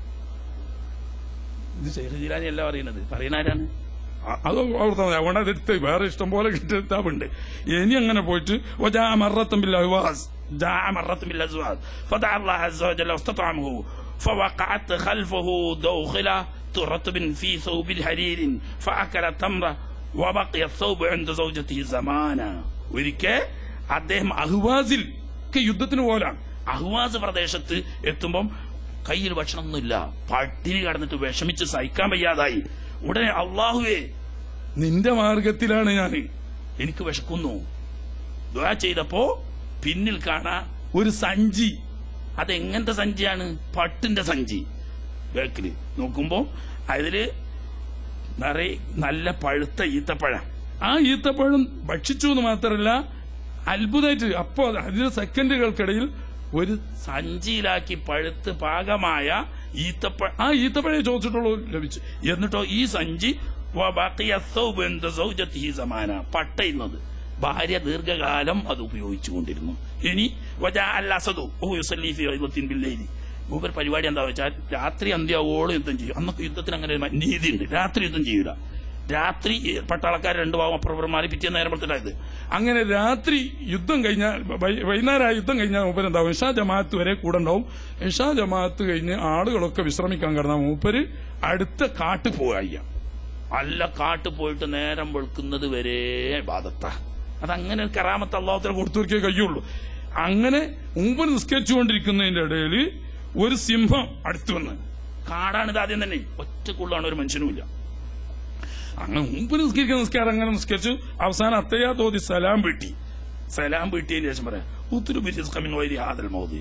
ഇത് ഷെയ്ഖ് ജിലാനി അല്ല പറയുന്നത് പറയുന്ന ആരാണ് അ- അത് അവിടുത്തെ മതി. അതുകൊണ്ട് അത് എടുത്ത് വേറെ ഇഷ്ടം പോലെ കിട്ടാവുണ്ട് ഇനി അങ്ങനെ പോയിട്ട് വജാ മറത്തം ബിൽ അഹ്വാസ് جاء مرة من الأزواج فدعا الله عز وجل واستطعمه فوقعت خلفه دوخلة ترتب في ثوب الحرير فأكل تمرة وبقي الثوب عند زوجته زمانا ഒരിക്കൽ അദ്ദേഹം അഹ്വാസിൽ ഒക്കെ യുദ്ധത്തിന് പോലാണ് അഹ്വാസ് പ്രദേശത്ത് എത്തുമ്പം കയ്യിൽ ഭക്ഷണമൊന്നുമില്ല പട്ടിണി കടന്നിട്ട് വിഷമിച്ച് സഹിക്കാൻ വയ്യാതായി ഉടനെ അള്ളാഹുവേ നിന്റെ മാർഗത്തിലാണ് ഞാൻ എനിക്ക് വിശക്കുന്നു ദ്വാ ചെയ്തപ്പോ പിന്നിൽ കാണാ ഒരു സഞ്ചി അതെങ്ങനത്തെ സഞ്ചിയാണ് പട്ടിന്റെ സഞ്ചി ബാക്കില് നോക്കുമ്പോ അതില് നിറയെ നല്ല പഴുത്ത ഈത്തപ്പഴം ആ ഈത്തപ്പഴം ഭക്ഷിച്ചു എന്ന് മാത്രമല്ല അത്ഭുതമായിട്ട് അപ്പോ അതിന് സെക്കൻഡുകൾക്കിടയിൽ ഒരു സഞ്ചിയിലാക്കി പഴുത്ത് പാകമായ ഈത്തപ്പഴം ആ ഈത്തപ്പഴേ ചോദിച്ചിട്ടുള്ളൂ ലഭിച്ചു എന്നിട്ടോ ഈ സഞ്ചി വബഖിയ ثوب عند زوجته زمانا പട്ടയുന്നത് ഭാര്യ ദീർഘകാലം അത് ഉപയോഗിച്ചുകൊണ്ടിരുന്നു ഇനി വജാ അൽ അസദു ഓ യുസല്ലി ഫി ഐദത്തിൻ ബില്ലൈലി മൂപ്പർ പരിപാടി എന്താ വെച്ചാൽ രാത്രി അന്ത്യാവോളം യുദ്ധം ചെയ്യും അന്നൊക്കെ യുദ്ധത്തിന് അങ്ങനെ ഒരു നീതിയുണ്ട് രാത്രി യുദ്ധം ചെയ്യൂല രാത്രി പട്ടാളക്കാർ രണ്ടു ഭാഗം അപ്പുറം മാറി പിറ്റേ നേരം പെടുത്തിട്ടായത് അങ്ങനെ രാത്രി യുദ്ധം കഴിഞ്ഞാൽ വൈ- വൈകുന്നേരം ആ യുദ്ധം കഴിഞ്ഞാൽ മൂപ്പര് എന്താവും ഇഷാ ജമാഅത്ത് വരെ കൂടെ ഉണ്ടാവും ഇഷാ ജമാഅത്ത് കഴിഞ്ഞ് ആളുകളൊക്കെ വിശ്രമിക്കാൻ കിടന്ന മൂപ്പര് അടുത്ത കാട്ടിൽ പോവുക അല്ല കാട്ടു പോയിട്ട് നേരം വെളുക്കുന്നത് വരെ ബാധത്ത അതങ്ങനെ ഒരു കറാമത്ത് അള്ളാഹുത്തിന് കൊടുത്തു കൊടുത്തുവരിക്കേ കഴിയുള്ളൂ അങ്ങനെ മുമ്പ് നിസ്കരിച്ചുകൊണ്ടിരിക്കുന്നതിന്റെ ഇടയിൽ ഒരു സിംഹം അടുത്തു വന്ന് കാടാണിത് ആദ്യം തന്നെ ഒറ്റക്കുള്ളാണ് ഒരു മനുഷ്യനുമില്ല അങ്ങനെ മുമ്പ് നിസ്കരിക്കുന്ന നിസ്കാരം അങ്ങനെ നിസ്കരിച്ചു അവസാനം അത്തയ്യാ തോതി സലാം വീട്ടി സലാം വീട്ടിയതിന് ശേഷം പറയാം ഉത്തരു ബിരിസ്കമിൻ വൈരി ഹാദൽ മൗദി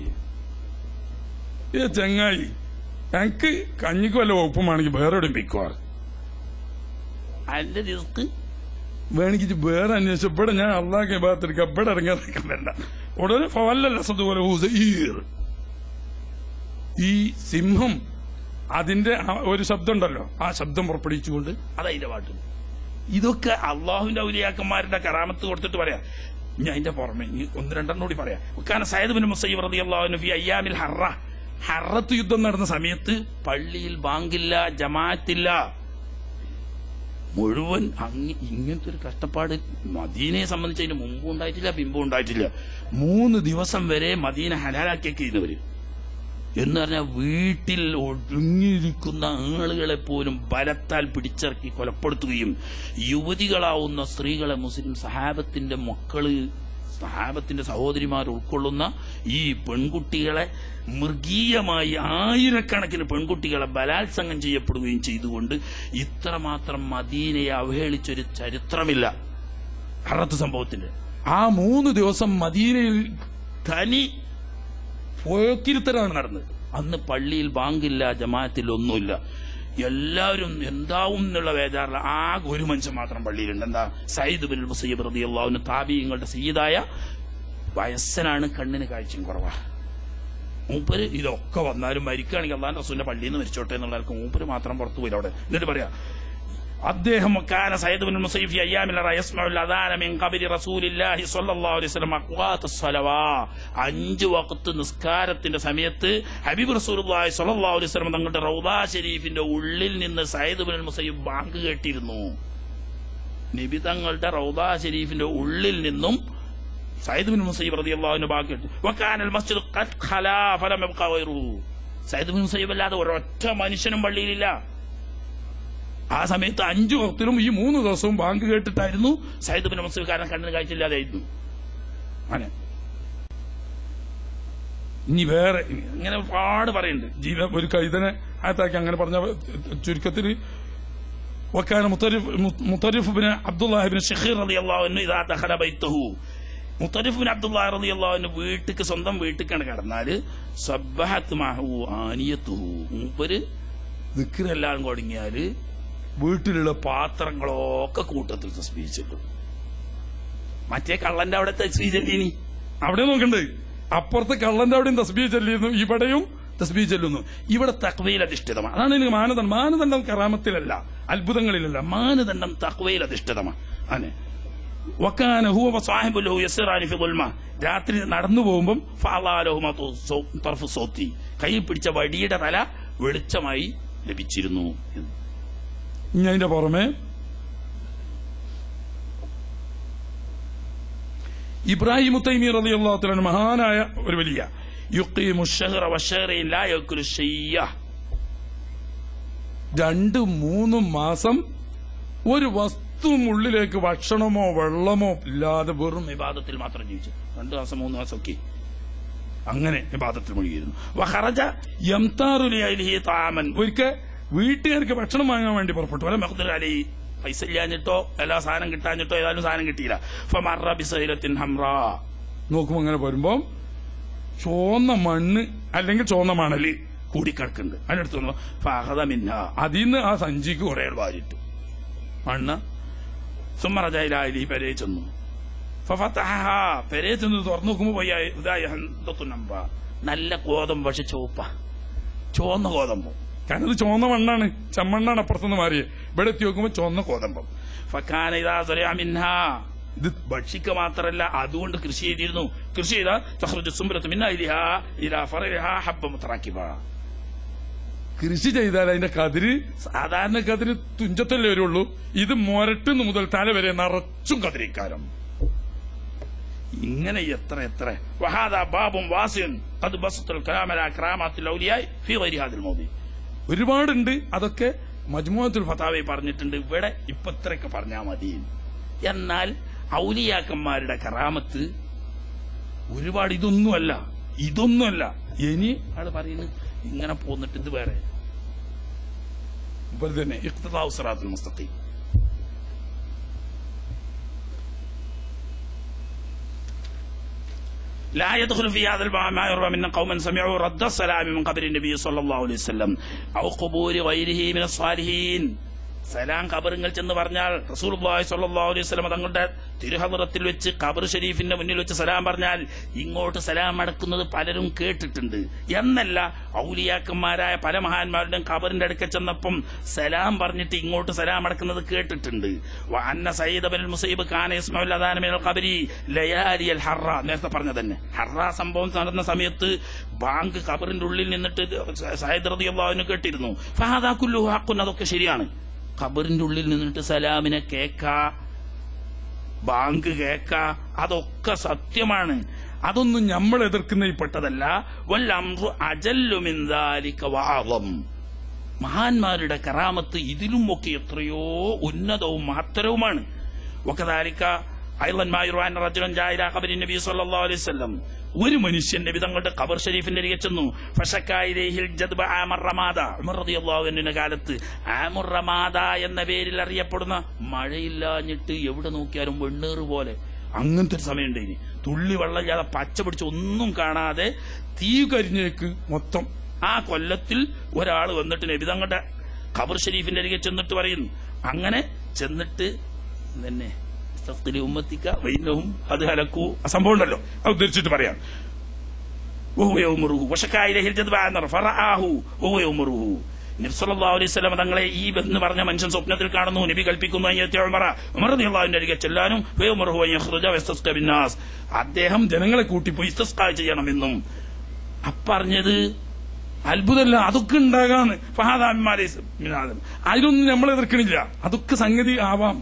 ഏ ചങ്ങായി എനിക്ക് കഞ്ഞിക്ക് വല്ല വകുപ്പുമാണെങ്കിൽ വേറെ എവിടെയും പിക്കുവാർ അന്റെ റിസ്ക് വേണമെങ്കിൽ ഇജ്ജ് വേറെ അന്വേഷിച്ചു ഇവിടെ ഞാൻ അള്ളാഹ് ഭാഗത്തെടുക്കാം ഇവിടെ ഇറങ്ങാൻ വേണ്ട ഉടനെ ഫവല്ലല്ല സതുപോലെ ഹുസൈർ ഈ സിംഹം അതിന്റെ ആ ഒരു ശബ്ദം ഉണ്ടല്ലോ ആ ശബ്ദം പുറപ്പെടുവിച്ചുകൊണ്ട് അതതിന്റെ പാട്ട് ഇതൊക്കെ അള്ളാഹുവിന്റെ ഔലിയാക്കന്മാരുടെ കറാമത്ത് കൊടുത്തിട്ട് പറയാം ഞാൻ അതിന്റെ പുറമെ ഇനി ഒന്ന് രണ്ടെണ്ണം കൂടി പറയാം കാരണം സയ്യിദ് ബിൻ മുസയ്യിബ് റളിയല്ലാഹു അൻഹു ഫി അയ്യാമിൽ ഹറ ഹറത്ത് യുദ്ധം നടന്ന സമയത്ത് പള്ളിയിൽ ബാങ്കില്ല ജമാഅത്തില്ല മുഴുവൻ അങ്ങ് ഇങ്ങനത്തെ ഒരു കഷ്ടപ്പാട് മദീനയെ സംബന്ധിച്ച് അതിന് മുമ്പും ഉണ്ടായിട്ടില്ല പിമ്പും ഉണ്ടായിട്ടില്ല മൂന്ന് ദിവസം വരെ മദീന ഹലാലാക്കിയൊക്കെ ഇരുന്നവര് എന്ന് പറഞ്ഞാൽ വീട്ടിൽ ഒടുങ്ങിയിരിക്കുന്ന ആളുകളെ പോലും ബലത്താൽ പിടിച്ചിറക്കി കൊലപ്പെടുത്തുകയും യുവതികളാവുന്ന സ്ത്രീകളെ മുസ്ലിം സഹാബത്തിന്റെ മക്കള് സഹാബത്തിന്റെ സഹോദരിമാർ ഉൾക്കൊള്ളുന്ന ഈ പെൺകുട്ടികളെ മൃഗീയമായി ആയിരക്കണക്കിന് പെൺകുട്ടികളെ ബലാത്സംഗം ചെയ്യപ്പെടുകയും ചെയ്തുകൊണ്ട് ഇത്രമാത്രം മദീനയെ അവഹേളിച്ചൊരു ചരിത്രമില്ല ഹറത്ത് സംഭവത്തിന്റെ ആ മൂന്ന് ദിവസം മദീനയിൽ തനി പോക്കിരുത്തരാണ് നടന്നത് അന്ന് പള്ളിയിൽ ബാങ്കില്ല ജമാഅത്തിൽ ഒന്നുമില്ല എല്ലാവരും എന്താവും എന്നുള്ള വേജാറില്ല ആകെ ഒരു മനുഷ്യൻ മാത്രം പള്ളിയിലുണ്ട് എന്താ സയ്യിദ് ബിൻ മുസയ്യബ് റളിയല്ലാഹുവിന് താബീങ്ങളുടെ സയ്യിദായ വയസ്സനാണ് കണ്ണിന് കാഴ്ചയും കുറവാ മൂപ്പര് ഇതൊക്കെ വന്നാലും മരിക്കുകയാണെങ്കിൽ അള്ളാൻ റസൂലിന്റെ പള്ളിയിൽ നിന്ന് മരിച്ചോട്ടെ എന്നുള്ളവർക്ക് മൂപ്പര് മാത്രം പുറത്തു പോയില്ല അവിടെ എന്നിട്ട് പറയാ അദ്ദേഹം കാന സയ്യിദ് ബിൻ മുസയ്യിബ് ഫി അയ്യാമിൽ യസ്മഉൽ അദാന മിൻ ഖബരി റസൂലില്ലാഹി സ്വല്ലല്ലാഹു അലൈഹി വസല്ലം അഖ്വാത്ത സ്വലവാ അഞ്ച് വഖത്ത് നിസ്കാരത്തിന്റെ സമയത്ത് ഹബീബ് റസൂലുള്ളാഹി സ്വല്ലല്ലാഹു അലൈഹി വസല്ലം തങ്ങളുടെ റൗദാ ഷരീഫിന്റെ ഉള്ളിൽ നിന്ന് സയ്യിദ് ബിൻ മുസയ്യിബ് ബാങ്ക് കേട്ടിരുന്നു നബി തങ്ങളുടെ റൗദാ ഷരീഫിന്റെ ഉള്ളിൽ നിന്നും സയ്യിദ് ബിൻ മുസയ്യിബ് റളിയല്ലാഹു ബാങ്ക് കേട്ടു വകാനൽ മസ്ജിദ് ഖദ് ഖലാ ഫലം യബ്ഖ ഗൈറുഹു സയ്യിദ് ബിൻ മുസയ്യിബ് അല്ലാതെ ഒരൊറ്റ മനുഷ്യനും പള്ളിയിലില്ല ആ സമയത്ത് അഞ്ചു വക്തിലും ഈ മൂന്ന് ദിവസവും ബാങ്ക് കേട്ടിട്ടായിരുന്നു സയ്യിദ് ബിൻ മുസ്ലിം കാരണം കണ്ണിന് കാഴ്ചയില്ലാതായിരുന്നു അങ്ങനെ ഇനി വേറെ ഇങ്ങനെ ഒരുപാട് പറയുന്നുണ്ട് ജീവ ഒരു കൈതനെ അകത്താക്കി അങ്ങനെ പറഞ്ഞ ചുരുക്കത്തിൽ വക്കാന മുത്തരിഫ് മുത്തരിഫ് ബിൻ അബ്ദുല്ലാഹിബിൻ ഷഹീർ റളിയല്ലാഹു ഇതാ ദഖല ബൈത്തഹു മുത്തരിഫ് ബിൻ അബ്ദുല്ലാഹി റളിയല്ലാഹു വീട്ടിക്ക് സ്വന്തം വീട്ടിക്കാണ് കടന്നാല് സബ്ബഹത്ത് മഹു ആനിയത്തുഹു മൂപ്പര് ദിക്റെല്ലാം തുടങ്ങിയാല് വീട്ടിലുള്ള പാത്രങ്ങളൊക്കെ കൂട്ടത്തിൽ തസ്ബീഹിച്ചിട്ടു മറ്റേ കള്ളന്റെ അവിടെ തസ്ബീഹിച്ചിനി അവിടെ നോക്കണ്ടേ അപ്പുറത്തെ കള്ളന്റെ അവിടെയും തസ്ബീഹ് ചെല്ലിയിരുന്നു ഇവിടെയും തസ്ബീഹ് ചെല്ലുന്നു ഇവിടെ തക്വയിൽ അധിഷ്ഠിതമാണ് അതാണ് എനിക്ക് മാനദണ്ഡം മാനദണ്ഡം കറാമത്തിലല്ല അത്ഭുതങ്ങളിലല്ല മാനദണ്ഡം തക്വയിൽ അധിഷ്ഠിതമാണ് അതെ വക്കാന ഹുവ സാഹിബു ലഹു യസിറാനി ഫി ദുൽമ രാത്രി നടന്നു പോകുമ്പം ഫാലാലഹുമ തർഫ് സോത്തി കയ്യിൽ പിടിച്ച വടിയുടെ തല വെളിച്ചമായി ലഭിച്ചിരുന്നു എന്ന്. ഇനി അതിന്റെ പുറമെ ഇബ്രാഹിം തൈമി റളിയല്ലാഹു മഹാനായ ഒരു വലിയ യുഖീമു الشهر والشهرين لا يأكل الشيء രണ്ടും മൂന്നും മാസം ഒരു വസ്തുവും ഉള്ളിലേക്ക് ഭക്ഷണമോ വെള്ളമോ ഇല്ലാതെ വെറും വിവാദത്തിൽ മാത്രം ജീവിച്ചു രണ്ടു മാസം മൂന്ന് മാസം ഒക്കെ അങ്ങനെ വിവാദത്തിൽ മുഴുകിയിരുന്നു വഹറജ യംതാറുലി അലിഹി താമൻ ഒരിക്കൽ വീട്ടുകാർക്ക് ഭക്ഷണം വാങ്ങാൻ വേണ്ടി പുറപ്പെട്ടു വല മഖ്ദുർ അലി പൈസ ഇല്ലാഞ്ഞിട്ടോ എല്ലാ സാധനം കിട്ടാഞ്ഞിട്ടോ ഏതായാലും സാധനം കിട്ടിയില്ല ഫമറ ബിസൈലത്തിൻ ഹംറാ നോക്കുമ്പോ അങ്ങനെ വരുമ്പോ ചുവന്ന മണ്ണ് അല്ലെങ്കിൽ ചുവന്ന മണല് കൂടിക്കിടക്കുന്നുണ്ട് അതിനടുത്ത് വന്നു ഫഹദ മിന്ന അതിന്ന് ആ സഞ്ചിക്ക് കുറെ കുറേ വാരിട്ടു മണ്ണ് സുമറജയിലി പെരേ ചെന്നു ഫഫതഹ പെരേ ചെന്ന് തുറന്നു നോക്കുമ്പോ പോയി ഇതായ നമ്പ നല്ല ഗോതമ്പ് പക്ഷെ ചുവപ്പ ചുവന്ന ഗോതമ്പ് കാരണം ഇത് ചുവന്ന മണ്ണാണ് ചെമ്മണ്ണാണ് അപ്പുറത്തുനിന്ന് മാറിയത് ഇവിടെ എത്തി നോക്കുമ്പോ ചുവന്ന കോതമ്പം ഫക്കാന ഇതാ സറിയ മിൻഹ ഇത് ഭക്ഷിക്ക മാത്രല്ല അതുകൊണ്ട് കൃഷി ചെയ്തിരുന്നു കൃഷി ചെയ്ത തഖ്റുജു സുംറത്തു മിൻ അയ്ലിഹാ ഇലാ ഫറഇഹാ ഹബ്ബ മുതറാക്കിബ കൃഷി ചെയ്താൽ അതിന്റെ കതിര് സാധാരണ കതിര് തുഞ്ചത്തല്ലേ വരുള്ളൂ ഇത് മൊരട്ടുന്നു മുതൽ തല വരെ നിറച്ചും കതിരിക്കാരം ഇങ്ങനെ എത്ര എത്ര വഹാദ ബാബും വാസിൻ അത് ബസത്തുൽ കലാമല ക്രാമാത്തിൽ ഔലിയായി ഫി ഗൈരി ഹാദിൽ മൗദി ഒരുപാടുണ്ട് അതൊക്കെ മജ്മുഅത്തുൽ ഫത്താവി ഫത്താവെ പറഞ്ഞിട്ടുണ്ട് ഇവിടെ ഇപ്പൊ ഇത്രയൊക്കെ പറഞ്ഞാൽ മതി എന്നാൽ ഔലിയാക്കന്മാരുടെ കറാമത്ത് ഒരുപാട് ഇതൊന്നുമല്ല ഇതൊന്നുമല്ല ഇനി ആള് പറയുന്നു ഇങ്ങനെ പോന്നിട്ട് ഇത് വേറെ ഇപ്പൊ ഇത് തന്നെ ഇഖ്തിദാഉ സിറാത്തുൽ മുസ്തഖീം لا يدخل في هذا الباب ما يروى من قوما سمعوا رد السلام من قبر النبي صلى الله عليه وسلم أو قبور غيره من الصالحين സലാം കബറുങ്ങൾ ചെന്ന് പറഞ്ഞാൽ റസൂലുള്ളാഹി സ്വല്ലല്ലാഹു അലൈഹി വസല്ലം തങ്ങളുടെ തിരുഹദറത്തിൽ വെച്ച് ഖബർ ഷരീഫിന്റെ മുന്നിൽ വെച്ച് സലാം പറഞ്ഞാൽ ഇങ്ങോട്ട് സലാം അടക്കുന്നത് പലരും കേട്ടിട്ടുണ്ട് എന്നല്ല ഔലിയാക്കന്മാരായ പല മഹാന്മാരുടെയും ഖബറിന്റെ അടുക്ക ചെന്നപ്പം സലാം പറഞ്ഞിട്ട് ഇങ്ങോട്ട് സലാം അടക്കുന്നത് കേട്ടിട്ടുണ്ട് വ അന്ന സയ്യിദ് അബുൽ മുസൈബ് ഖാന ഇസ്മാഉൽ അദാന മിനൽ ഖബരി ലയാലി അൽ ഹറ നേരത്തെ പറഞ്ഞ തന്നെ ഹറ സംഭവം നടന്ന സമയത്ത് ബാങ്ക് ഖബറിന്റെ ഉള്ളിൽ നിന്നിട്ട് സയ്യിദ് റളിയല്ലാഹു അൻഹു കേട്ടിരുന്നു ഫഹാദാ കുല്ലുഹു ഹഖുൻ അതൊക്കെ ശരിയാണ് ഖബറിന്റെ ഉള്ളിൽ നിന്നിട്ട് സലാമിനെ കേക്കാ ബാങ്ക് കേക്ക അതൊക്കെ സത്യമാണ് അതൊന്നും നമ്മൾ എതിർക്കുന്ന പെട്ടതല്ല വല്ലംറു അജല്ലുമിന്ദാലിക വാളം മഹാന്മാരുടെ കറാമത്ത് ഇതിലും ഒക്കെ എത്രയോ ഉന്നതവും മഹത്തരവുമാണ് وكذلك അയ്ളൻ മായുറാൻ റജുലൻ ജാ ഇലാ ഖബരി നബി സല്ലല്ലാഹു അലൈഹി വസല്ലം ഒരു മനുഷ്യൻ നബി തങ്ങളുടെ ഖബർ ഷരീഫിന്റെ അരികെ ചെന്നു ഫശക്കായിലേഹിൽ ജദ്ബ ആമർ റമാദ ഉമർ റളിയല്ലാഹു അൻഹുവിന്റെ കാലത്ത് ആമുർ റമാദ എന്ന പേരിൽ അറിയപ്പെടുന്ന മഴയില്ലാഞ്ഞിട്ട് എവിടെ നോക്കിയാലും വെണ്ണീറ് പോലെ അങ്ങനത്തെ ഒരു സമയമുണ്ട് ഇനി തുള്ളി വെള്ളമില്ലാതെ പച്ച പിടിച്ച് ഒന്നും കാണാതെ തീ കരിഞ്ഞേക്ക് മൊത്തം ആ കൊല്ലത്തിൽ ഒരാൾ വന്നിട്ട് നബി തങ്ങളുടെ ഖബർ ഷരീഫിന്റെ അരികെ ചെന്നിട്ട് പറയുന്നു അങ്ങനെ ചെന്നിട്ട് തന്നെ ഇസ്തഗ്ഫിരി ഉമ്മത്തിക്ക വൈനഹും അത് ഹലക്കു ആ സംഭവം ഉണ്ടല്ലോ അത് ഉദ്ധരിച്ചിട്ട് പറയാം وهو يأمره وشكا إليه الجذب عن فرآه وهو يأمره നബി സല്ലല്ലാഹു അലൈഹി വസല്ലം തങ്ങളെ ഈ എന്ന് പറഞ്ഞ മനുഷ്യൻ സ്വപ്നത്തിൽ കാണുന്നു നബി കൽപ്പിക്കുന്നു അയ്യത്തി ഉമറ ഉമർ റളിയല്ലാഹുവിന്റെ അരികെ ചെല്ലാനും വയഉമറുഹു അൻ യഖ്റുജ വയസ്തസ്ക ബിന്നാസ് അദ്ദേഹം ജനങ്ങളെ കൂട്ടിപ്പോയി ഇസ്തസ്കാ ചെയ്യണമെന്നും അപ്പറഞ്ഞത് അത്ഭുതമല്ല അതൊക്കെ ഉണ്ടാകാന്ന് ഫഹാദാമിമാരെ അതിലൊന്നും നമ്മൾ എതിർക്കണില്ല അതൊക്കെ സംഗതി ആവാം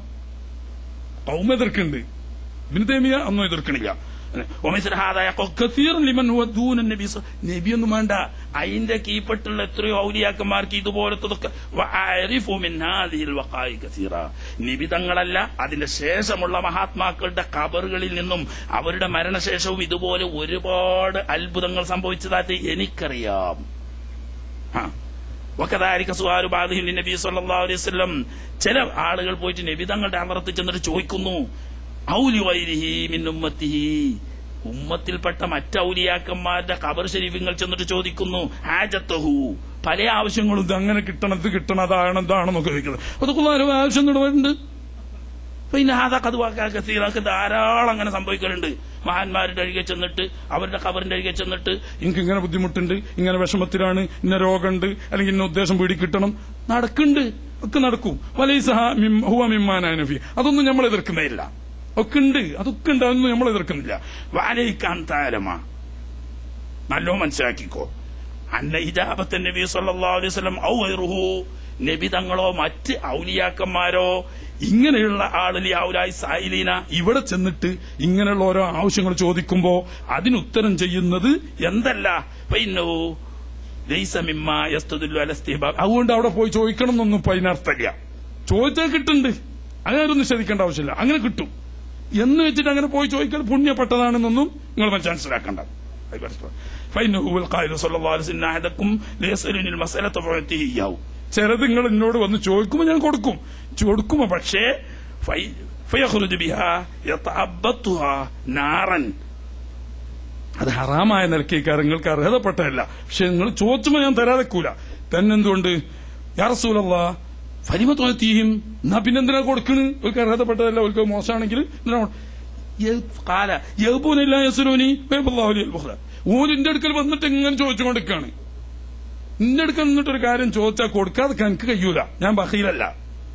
കൗമ എതിർക്കുന്നുണ്ട് ഇബിന് തേമിയ ഒന്നും എതിർക്കണില്ല ومثل هذا يقول കസീർ ലിമൻ ഹുവ ദൂന നബി സ- നബിയൊന്നും വേണ്ട അതിന്റെ കീഴ്പ്പെട്ടുള്ള എത്രയോ ഔലിയാക്കന്മാർക്ക് ഇതുപോലത്തതൊക്കെ وأعرف من هذه الوقائع كثيرا. നബി തങ്ങളല്ല അതിന്റെ ശേഷമുള്ള മഹാത്മാക്കളുടെ കബറുകളിൽ നിന്നും അവരുടെ മരണശേഷവും ഇതുപോലെ ഒരുപാട് അത്ഭുതങ്ങൾ സംഭവിച്ചതായിട്ട് എനിക്കറിയാം ആ. വക്കതാരിക സുഹാരു ബാദിഹിൻ നബി സല്ലല്ലാഹു അലൈഹി വസല്ലം ചില ആളുകൾ പോയിട്ട് നബി തങ്ങളുടെ അമർത്ത് ചെന്നിട്ട് ചോദിക്കുന്നു ഔലി വൈരിഹി മിൻ ഉമ്മത്തിഹി ഉമ്മത്തിൽപ്പെട്ട മറ്റ് ഔലിയാക്കന്മാരുടെ ഖബർ ശരീഫങ്ങൾ ചെന്നിട്ട് ചോദിക്കുന്നു ഹാജത്തഹു പല ആവശ്യങ്ങളും ഇത് അങ്ങനെ കിട്ടണം ഇത് കിട്ടണം അതാണ് എന്താണെന്നൊക്കെ ചോദിക്കുന്നത് അതൊക്കെ വളരെ ആവശ്യം ഇടപെടുന്നുണ്ട് പിന്നെ അതാ കതുവാക്കാക്ക് ധാരാളം അങ്ങനെ സംഭവിക്കലുണ്ട് മഹാന്മാരുടെ അരികെ ചെന്നിട്ട് അവരുടെ ഖബറിന്റെ അരികെ ചെന്നിട്ട് എനിക്ക് ഇങ്ങനെ ബുദ്ധിമുട്ടുണ്ട് ഇങ്ങനെ വിഷമത്തിലാണ് ഇന്ന രോഗമുണ്ട് അല്ലെങ്കിൽ ഇന്ന ഉദ്ദേശം വീടി കിട്ടണം നടക്കുന്നുണ്ട് ഒക്കെ നടക്കും വലൈസഹ മിം- ഹുവ മിമ്മാനഫി അതൊന്നും നമ്മൾ എതിർക്കുന്നേയില്ല ഒക്കെ ഉണ്ട് അതൊക്കെ ഉണ്ട് അതൊന്നും നമ്മൾ എതിർക്കുന്നില്ല വാലയിക്കാൻ താരമ നല്ലോ മനസ്സിലാക്കിക്കോ അന്ന ഇജാബത്ത് നബി സല്ലല്ലാഹു അലൈഹി വസല്ലം ഔ ഗൈറുഹു നബി തങ്ങളോ മറ്റ് ഔലിയാക്കന്മാരോ ഇങ്ങനെയുള്ള ആളിൽ ഔലായി സായിലീന ഇവിടെ ചെന്നിട്ട് ഇങ്ങനെയുള്ള ഓരോ ആവശ്യങ്ങൾ ചോദിക്കുമ്പോ അതിനുത്തരം ചെയ്യുന്നത് എന്തല്ല ഫൈനഹു ലൈസ മിമ്മ യസ്തദുല്ലു അല ഇസ്തിഹ്ബാബ് അതുകൊണ്ട് അവിടെ പോയി ചോദിക്കണം എന്നൊന്നും ഇപ്പൊ അതിനർത്ഥമില്ല ചോദിച്ചാൽ കിട്ടുന്നുണ്ട് അങ്ങനെ നിഷേധിക്കേണ്ട ആവശ്യമില്ല അങ്ങനെ കിട്ടും എന്ന് വെച്ചിട്ട് അങ്ങനെ പോയി ചോദിക്കൽ പുണ്യപ്പെട്ടതാണെന്നൊന്നും നിങ്ങൾ മനസ്സിലാക്കേണ്ട فإنه هو القائل صلى الله عليه وسلم أحدكم ليسألني المسألة فأعطيه إياه ചിലത് നിങ്ങൾ എന്നോട് വന്ന് ചോദിക്കുമ്പോൾ ഞാൻ കൊടുക്കും കൊടുക്കുമ്പോ പക്ഷേ പക്ഷേ ഫൈ- فيخرج بها يتعبطها نارا അത് ഹറാമായ നിലയ്ക്ക് ഈ കാര്യങ്ങൾക്ക് അർഹതപ്പെട്ടതല്ല പക്ഷെ നിങ്ങൾ ചോദിച്ചുമ്പോ ഞാൻ തരാതെക്കൂല തന്നെന്തുകൊണ്ട് യാറസൂലല്ല ഫരിമത്തോത്തിയും എന്നാ പിന്നെന്തിനാ കൊടുക്കണ് ഒരു അർഹതപ്പെട്ടതല്ല ഒരു മോശമാണെങ്കിൽ എന്തിനാ കൊ- യ- കാല യഹ്ബൂനില്ല യസുലൂനി ഓലിന്റെ അടുക്കൽ വന്നിട്ട് ഇങ്ങനെ ചോദിച്ചുകൊണ്ടിരിക്കാണ് നിന്റെ അടുക്കൽ നിന്നിട്ട് ഒരു കാര്യം ചോദിച്ചാൽ കൊടുക്കാതെ എനിക്ക് കഴിയൂല ഞാൻ ബഹീലല്ല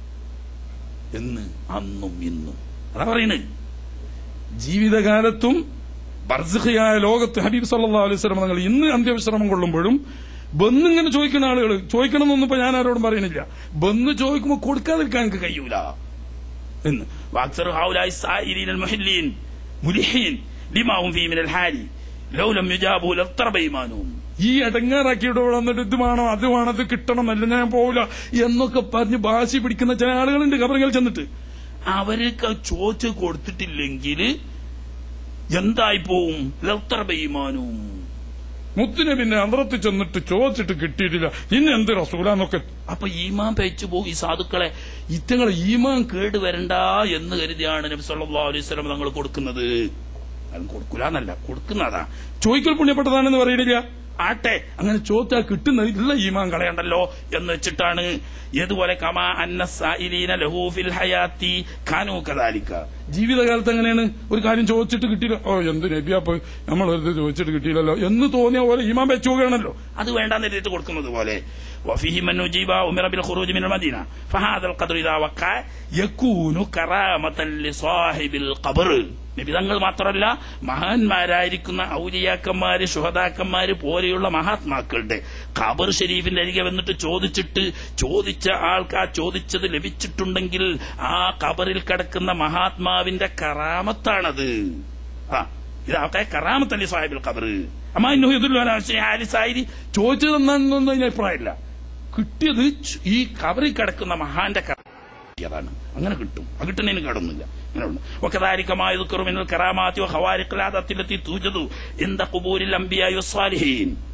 എന്ന് അന്നും ഇന്നും അതാ പറയുന്നത് ജീവിതകാലത്തും ബർസഖിയായ ലോകത്ത് ഹബീബ് സല്ലാ അലൈഹി സ്വലം തങ്ങൾ ഇന്ന് അന്ത്യവിശ്രമം കൊള്ളുമ്പോഴും ബന്നിങ്ങനെ ചോദിക്കുന്ന ആളുകൾ ചോദിക്കണമെന്നൊന്നും ഇപ്പൊ ഞാൻ ആരോടും പറയുന്നില്ല ബന്ന് ചോദിക്കുമ്പോൾ കൊടുക്കാതിരിക്കാൻ എനിക്ക് കഴിയൂല എന്ന് واكثر هؤلاء السائلين المحلين ملحين لما هم فيه من الحال لو لم يجابوا لاضطرب ايمانهم ഈ അടങ്ങാറാക്കിയിട്ട് ഇവിടെ വന്നിട്ട് ഇത് വേണം അത് വേണം അത് കിട്ടണം അല്ല ഞാൻ പോവില്ല എന്നൊക്കെ പറഞ്ഞ് ഭാഷ പിടിക്കുന്ന ചില ആളുകളുണ്ട് കബറികൾ ചെന്നിട്ട് അവർക്ക് ചോദിച്ച് കൊടുത്തിട്ടില്ലെങ്കിൽ എന്തായി പോവും ലൗത്തർബൈമാനും മുത്തിനെ പിന്നെ അന്തരത്ത് ചെന്നിട്ട് ചോദിച്ചിട്ട് കിട്ടിയിട്ടില്ല ഇന്ന് എന്ത് റസൂലാന്നൊക്കെ അപ്പൊ ഈമാൻ പേച്ചു പോകും ഈ സാധുക്കളെ ഇത്തങ്ങളെ ഈമാൻ കേട് വരണ്ട എന്ന് കരുതിയാണ് നബി സല്ലല്ലാഹു അലൈഹി വസല്ലം തങ്ങൾ കൊടുക്കുന്നത് അത് കൊടുക്കൂലെന്നല്ല കൊടുക്കുന്നതാ ചോദിക്കൽ പുണ്യപ്പെട്ടതാണെന്ന് പറയുന്നില്ല ആട്ടെ അങ്ങനെ ചോദിച്ചാൽ കിട്ടുന്നില്ല ഈമാൻ കളയണ്ടല്ലോ എന്ന് വെച്ചിട്ടാണ് ഏതുപോലെ കമാ അന്നസായിലീന ലഹൂഫിൽ ഹയാത്തി ഖാനു കദാലിക്ക ജീവിതകാലത്ത് എങ്ങനെയാണ് ഒരു കാര്യം ചോദിച്ചിട്ട് കിട്ടിയില്ല ഓ എന്ത് നബിയാ പോയി നമ്മൾ വെറുതെ ചോദിച്ചിട്ട് കിട്ടിയില്ലല്ലോ എന്ന് തോന്നിയ പോലെ ഈമാൻ വെച്ചുകയാണല്ലോ അത് വേണ്ടാന്ന് എഴുതിയിട്ട് കൊടുക്കുന്നത് പോലെ وفيه من نجيب أمر بالخروج من المدينة فهذا القدر إذا وقع يكون كرامة لصاحب القبر നബി തങ്ങൾ മാത്രമല്ല മഹാന്മാരായിരിക്കുന്ന ഔലിയാക്കന്മാര് ശുഹതാക്കന്മാര് പോലെയുള്ള മഹാത്മാക്കളുടെ ഖബർ ഷരീഫിന്റെ അരികെ വന്നിട്ട് ചോദിച്ചിട്ട് ചോദിച്ച ആൾക്ക് ആ ചോദിച്ചത് ലഭിച്ചിട്ടുണ്ടെങ്കിൽ ആ ഖബറിൽ കിടക്കുന്ന മഹാത്മാവിന്റെ കറാമത്താണത് ആ ഇതാവട്ടെ കറാമത്തല്ലി സാഹിബിൽ ഖബർ അമ്മ ഇന്നു ഇതുല്ലോ ഹാലിസായി ചോദിച്ചത് എന്നാണെന്നൊന്നും അതിന് അഭിപ്രായമില്ല കിട്ടിയത് ച്- ഈ കബറിൽ കിടക്കുന്ന മഹാന്റെ ക- കിട്ടിയതാണ് അങ്ങനെ കിട്ടും അത് കിട്ടുന്നതിന് കടന്നില്ല അങ്ങനെ ഉണ്ട് ഒക്കതാരിക്കമായ ദുഃഖറുമിനൽ കറാമാത്തിയോ ഹവാരിക്കലാദത്തിലെത്തി തൂജതു എന്ത കുബൂരിൽ അമ്പിയായോ സ്വാലിഹീൻ